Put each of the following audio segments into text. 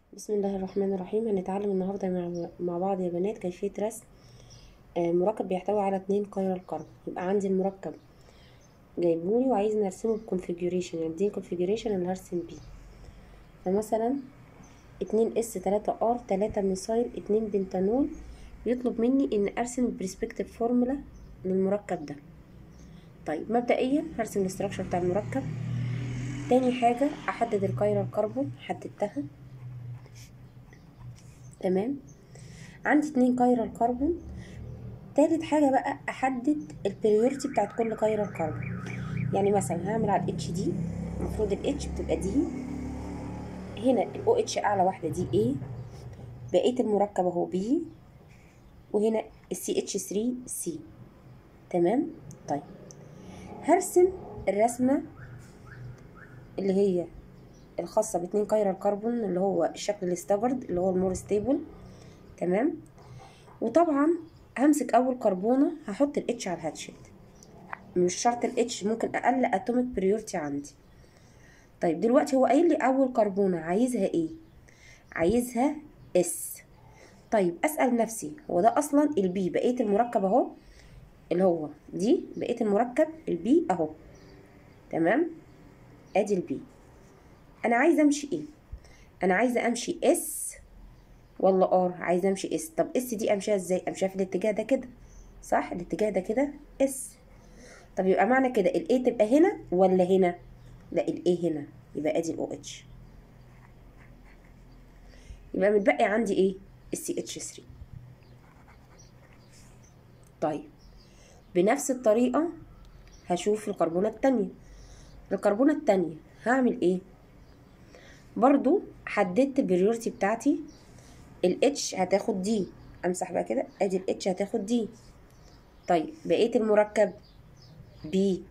بسم الله الرحمن الرحيم هنتعلم النهاردة مع, مع بعض يا بنات كيفية رسم آه، مركب بيحتوي على اتنين قير الكرب يبقى عندي المركب جايبولي وعايز نرسمه بكونفيجوريشن يعني دي الكونفيجوريشن اللي هرسم بيه فمثلا اتنين اس تلاتة ار تلاتة ميثايل اتنين بنتانول بيطلب مني ان ارسم البرسبكتيف فورمولا للمركب ده طيب مبدئيا هرسم الاستراكشر بتاع المركب تاني حاجة احدد القيرة الكربون حددتها تمام عندي اتنين قيرة الكربون تالت حاجة بقى احدد البريورتي بتاعت كل قيرة الكربون يعني مثلا هعمل على الاتش دي المفروض الاتش بتبقى دي هنا الاو اتش اعلى واحدة دي ايه بقية المركب اهو بي وهنا السي اتش 3 سي تمام طيب هرسم الرسمة اللي هي الخاصة باتنين قيرة الكربون اللي هو الشكل الاستابرد اللي هو المور ستيبل تمام وطبعا همسك اول كربونة هحط الاتش على الهاتشيت مش شرط الاتش ممكن اقل اتوميك بريورتي عندي طيب دلوقتي هو قايل لي اول كربونة عايزها ايه عايزها اس طيب اسأل نفسي هو ده اصلا البي بقية المركب اهو اللي هو دي بقية المركب البي اهو تمام ادي البي انا عايزه امشي ايه انا عايزه امشي اس ولا ار عايزه امشي اس طب اس دي امشيها ازاي امشيها في الاتجاه ده كده صح الاتجاه ده كده اس طب يبقى معنى كده الاي تبقى هنا ولا هنا لا الاي هنا يبقى ادي الاو اتش يبقى متبقي عندي ايه السي اتش 3 طيب بنفس الطريقه هشوف الكربونه التانية الكربونه التانية هعمل ايه برضو حددت البريورتي بتاعتي الاتش هتاخد دي امسح بقى كده ادي الاتش هتاخد دي طيب بقيه المركب بي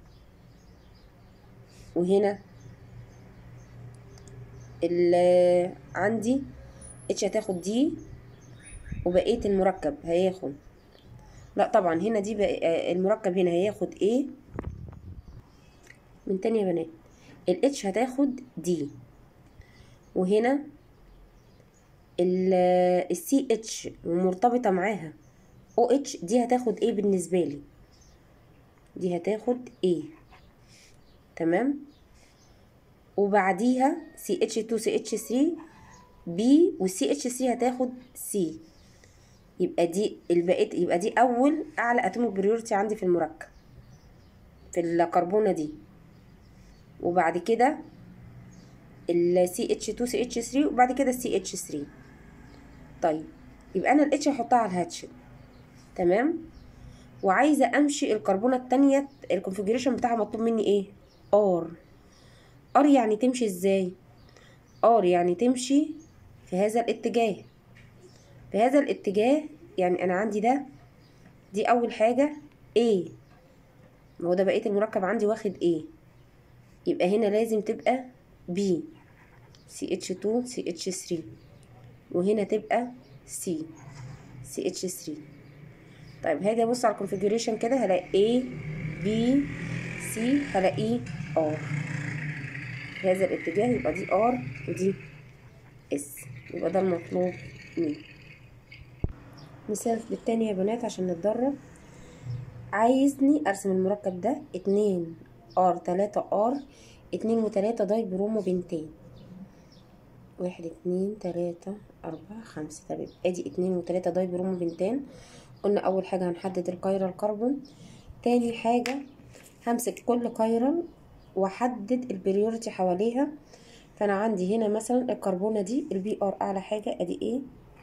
وهنا اللي عندي اتش هتاخد دي وبقيه المركب هياخد لا طبعا هنا دي بقى المركب هنا هياخد ايه من تاني يا بنات الاتش هتاخد دي وهنا السي اتش مرتبطة معاها او اتش دي هتاخد ايه بالنسبة لي دي هتاخد ايه تمام وبعديها سي اتش 2 سي اتش 3 بي والسي اتش 3 هتاخد سي يبقى دي البقيت يبقى دي اول اعلى اتوميك بريورتي عندي في المركب في الكربونة دي وبعد كده ال CH2 CH3 وبعد كده ال CH3 طيب يبقى انا ال H هحطها على الهاتشت تمام وعايزه امشي الكربونه التانية الكونفيجريشن بتاعها مطلوب مني ايه R R يعني تمشي ازاي R يعني تمشي في هذا الاتجاه في هذا الاتجاه يعني انا عندي ده دي اول حاجه A ما هو ده بقيه المركب عندي واخد A يبقى هنا لازم تبقى B CH2 CH3 وهنا تبقى C CH3 طيب هاجي ابص على الكونفيجريشن كده هلاقي A B C هلاقي R في هذا الاتجاه يبقى دي R ودي S يبقى ده المطلوب مني مثال بالتاني يا بنات عشان نتدرب عايزني ارسم المركب ده اتنين ار تلاتة ار اتنين وتلاتة داي برومو بنتين واحد اتنين تلاتة أربعة خمسة طب ادي اتنين وتلاتة داي برومو بنتين قلنا أول حاجة هنحدد القايرة الكربون تاني حاجة همسك كل قايرة وأحدد البريورتي حواليها فأنا عندي هنا مثلا الكربونة دي البي ار أعلى حاجة ادي ايه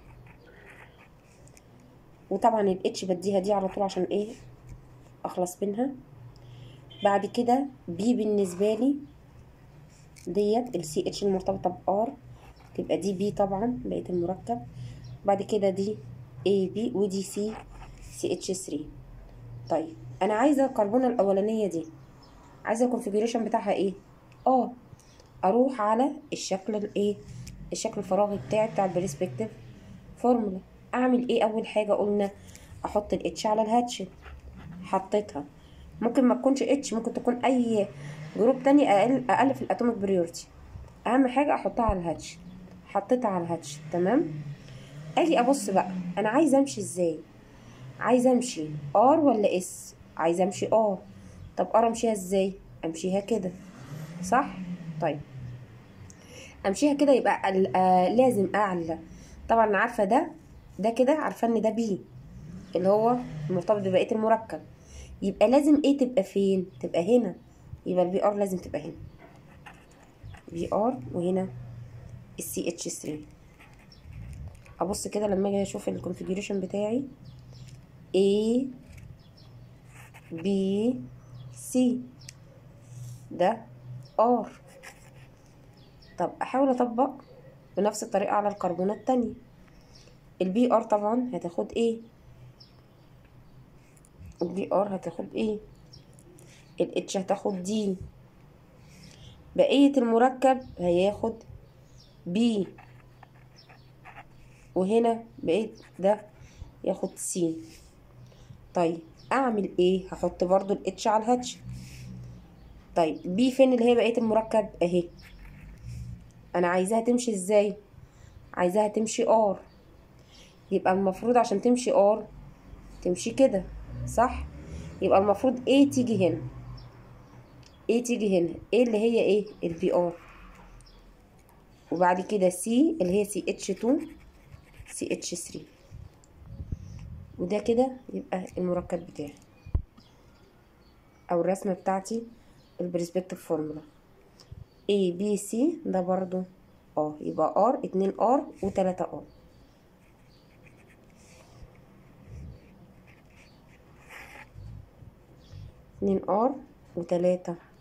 وطبعا الاتش بديها دي على طول عشان ايه اخلص منها بعد كده بي بالنسبة لي ديت السي اتش المرتبطة بار تبقى دي بي طبعا بقية المركب بعد كده دي اي بي ودي سي سي اتش 3 طيب انا عايزة الكربونة الاولانية دي عايزة الكونفيجريشن بتاعها ايه اه اروح على الشكل الايه الشكل الفراغي بتاعي بتاع البرسبكتيف فورمولا اعمل ايه اول حاجة قلنا احط الاتش على الهاتش حطيتها ممكن ما تكونش اتش ممكن تكون اي جروب تاني اقل اقل في الاتوميك بريورتي اهم حاجه احطها على الهاتش حطيتها على الهاتش تمام اجي ابص بقى انا عايزه امشي ازاي عايزه امشي ار ولا اس عايزه امشي ار طب ار امشيها ازاي امشيها كده صح طيب امشيها كده يبقى ال- آه لازم اعلى طبعا انا عارفه ده ده كده عارفه ان ده بي اللي هو مرتبط ببقيه المركب يبقى لازم ايه تبقى فين تبقى هنا يبقى البي ار لازم تبقى هنا بي ار وهنا السي اتش 3 ابص كده لما اجي اشوف الكونفيجريشن بتاعي A B C ده R طب احاول اطبق بنفس الطريقة على الكربونات التانية البي ار طبعا هتاخد ايه البي ار هتاخد ايه الاتش هتاخد دي بقية المركب هياخد بي وهنا بقيت ده ياخد سي طيب اعمل ايه هحط برضو الاتش على الهاتش طيب بي فين اللي هي بقية المركب اهي انا عايزاها تمشي ازاي عايزاها تمشي ار يبقى المفروض عشان تمشي ار تمشي كده صح يبقى المفروض ايه تيجي هنا ايه تيجي هنا ايه اللي هي ايه البي ار وبعد كده سي اللي هي سي اتش 2 سي اتش 3 وده كده يبقى المركب بتاعي او الرسمه بتاعتي البرسبكتيف فورمولا A B C ده برضو اه يبقى R اتنين R وتلاتة R اتنين R وتلاتة